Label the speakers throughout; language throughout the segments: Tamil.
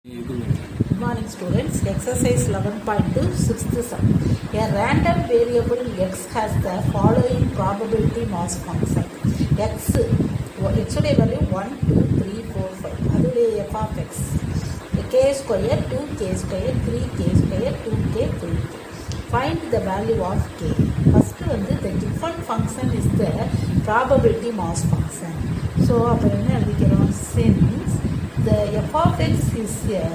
Speaker 1: Good morning students. Exercise 11.2 6th sum. A random variable x has the following probability mass function. x x உடைய value 1, 2, 3, 4, 5. அதுடைய f of x. k square, 2k square, 3k square, 2k, 3k. Find the value of k. First வந்து the given function is the probability mass function. So அப்போ என்ன எழுதிக்கிறோம் since the f of x is a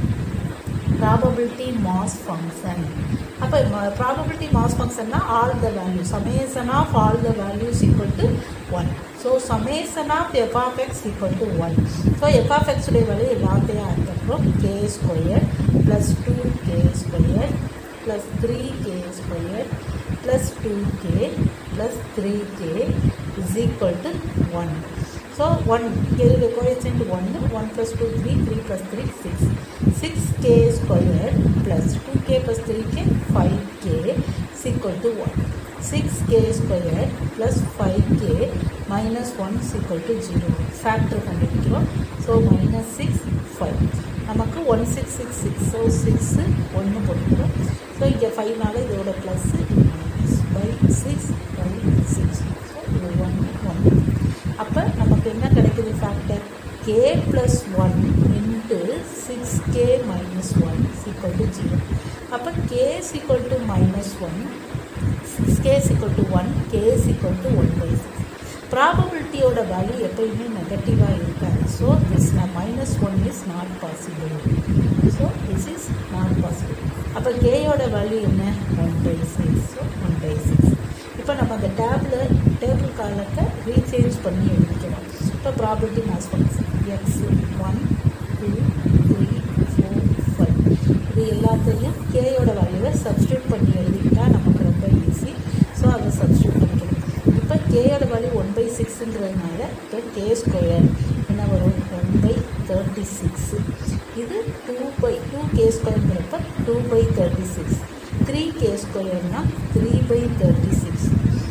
Speaker 1: probability mass function அப்போ probability mass functionனா all the values summation of all the values equal to 1 so summation of f of x equal to 1 so f of x உடைய வேல்யூ எல்லாத்தையும் ஆட் பண்ணுறோம் k square plus 2k square plus 3k square plus 2k plus 3k is equal to 1 so 1 k the coefficient 1 1 plus 2 3 3 plus 3 6 6k square plus 2k plus 3k 5k is equal to 1 6k square plus 5k minus 1 is equal to 0 factor கண்டுபிடிக்கிறோம் so minus 6 5 நமக்கு 1666 ஸோ சிக்ஸு ஒன்று போட்டுக்கிறோம் ஸோ இங்கே ஃபைவ்னால இதோட ப்ளஸ்ஸு இது minus by six by six so இது ஒன் ஒன் அப்போ நமக்கு என்ன கிடைக்குது factor K plus one into six K minus one equal to zero அப்போ K equal to minus one six K equal to one K equal to one by six ப்ராபபிலிட்டியோட வேல்யூ எப்பயுமே நெகட்டிவாக இருக்காது so this minus one is not possible so this is not possible அப்போ கேயோட வேல்யூ என்ன one by six so one by six இப்போ நம்ம அந்த டேபில் டேபிள் காலத்தை ரீசேஞ்ச் பண்ணி எழுதிக்கிறோம் இப்போ probability mass function X one two three four five இது எல்லாத்தையும் கேயோட வேல்யூவை சப்ஸ்டியூட் பண்ணி எழுதிக்கிட்டா நமக்கு ரொம்ப ஈஸி ஸோ அதை சப்ஸ்டியூட் பண்ணிக்கணும் இப்போ கேயோட வேல்யூ ஒன் பை சிக்ஸுங்கிறதுனால இப்போ கே ஸ்கொயர் என்ன வரும் ஒன் பை தேர்ட்டி சிக்ஸு இது டூ பை டூ கே ஸ்கொயருங்கிறப்ப two by thirty six three K ஸ்கொயர்னா த்ரீ பை தேர்ட்டி சிக்ஸ்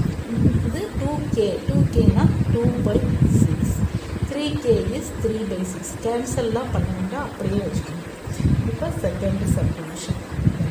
Speaker 1: இது டூ கே டூ கேனா two by six three K is three by six கேன்சல்லாம் பண்ண வேண்டாம் அப்படியே வச்சுக்கணும் இப்போ second subdivision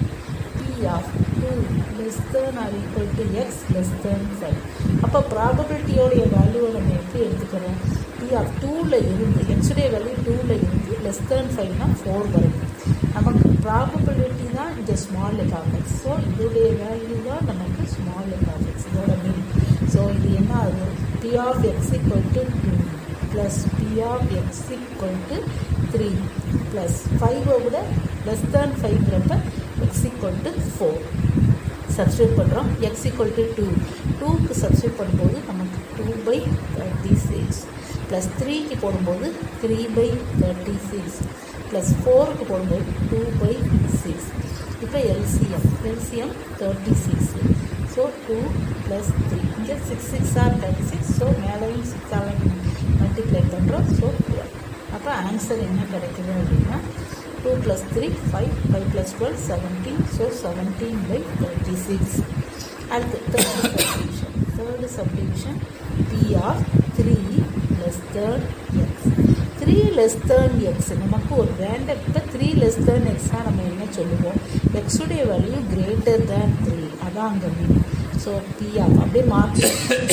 Speaker 1: P of two less than or equal to X less than five அப்போ ப்ராபபிலிட்டியோடைய வேல்யூவை நம்ம எப்படி எடுத்துக்கிறோம் பி ஆஃப் டூவில் இருந்து எக்ஸுடைய வேல்யூ டூவில் இருந்து லெஸ் தேர்ன் ஃபைவ்னா ஃபோர் வரைக்கும் நமக்கு ப்ராபபிலிட்டி தான் இங்கே ஸ்மால் எஃபாஃபெக்ஸ் ஸோ இதோடைய வேல்யூ தான் நமக்கு ஸ்மால் எஃபாஃபெக்ஸ் இதோட மீன் ஸோ இது என்ன ஆகுது P of X equal to two plus P of X equal to three plus ஃபைவை விட லெஸ் தேன் ஃபைவ்ங்கிறப்ப X equal to four substitute பண்ணுறோம் எக்ஸ் ஈக்குவல் டு டூ டூக்கு சப்ஸ்டியூட் பண்ணும்போது நமக்கு two by thirty six plus த்ரீக்கு போடும்போது three by thirty six plus ஃபோருக்கு போடும்போது டூ பை சிக்ஸ் இப்போ LCM LCM thirty six so two plus three இங்கே six six or thirty six so மேலேயும் சிக்ஸ் ஆர் மல்டிப்ளை பண்ணுறோம் ஸோ டுவெல் அப்போ ஆன்சர் என்ன கிடைக்குது அப்படின்னா two plus three five five plus twelve seventeen so seventeen by thirty six அடுத்து third subdivision third subdivision P or three less தேர்ட் X three less than X நமக்கு ஒரு ரேண்டம் இப்போ த்ரீ லெஸ் தேர்ன் எக்ஸ்னால் நம்ம என்ன சொல்லுவோம் எக்ஸுடைய வேல்யூ கிரேட்டர் தேன் த்ரீ அதான் அங்கே மீன் ஸோ பி ஆஃப் அப்படியே மாற்றி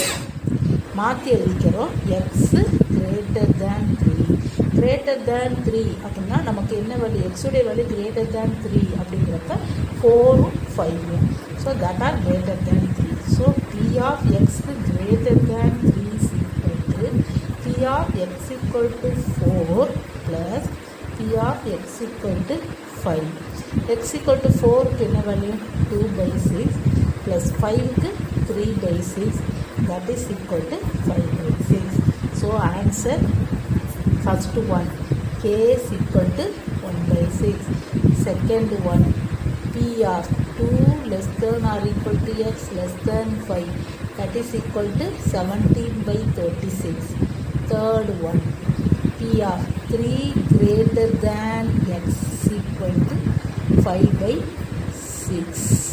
Speaker 1: மாற்றி எழுதிக்கிறோம் X greater than three greater than three அப்படின்னா நமக்கு என்ன வேல்யூ எக்ஸுடைய வேல்யூ கிரேட்டர் தேன் த்ரீ அப்படிங்கிறப்ப ஃபோரும் ஃபைவும் so that are greater than three so P of X greater than three equal to P of X equal to four plus P of X equal to five X equal to ஃபோருக்கு என்ன value two by six plus ஃபைவ்க்கு three by six that is equal to 5 by 6. So answer first one k is equal to 1 by 6. Second one p of 2 less than or equal to x less than 5 that is equal to 17 by 36. Third one p of 3 greater than x equal to 5 by 6.